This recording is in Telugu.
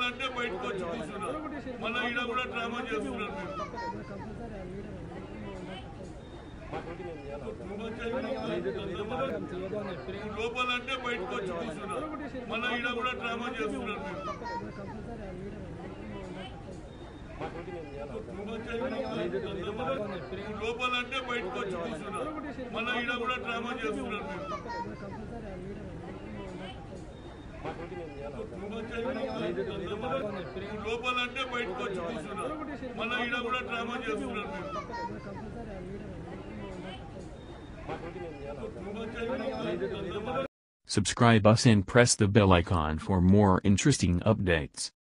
లోపలంటే బయటకు వచ్చి కూర్చున్నారు మళ్ళీ ఈడ కూడా డ్రామా చేస్తున్నారు మీరు లోపలంటే బయటకు వచ్చి కూర్చున్నారు మళ్ళీ ఈడ కూడా డ్రామా చేస్తున్నారు మీరు లోపలంటే బయటకు వచ్చి కూర్చున్నారు మళ్ళీ ఈడ కూడా డ్రామా చేస్తున్నారు మీరు లోపలంటే బయటకు వచ్చి కూర్చున్నారు మళ్ళీ ఈడ కూడా డ్రామా చేస్తున్నారు Subscribe us and press the bell icon for more interesting updates.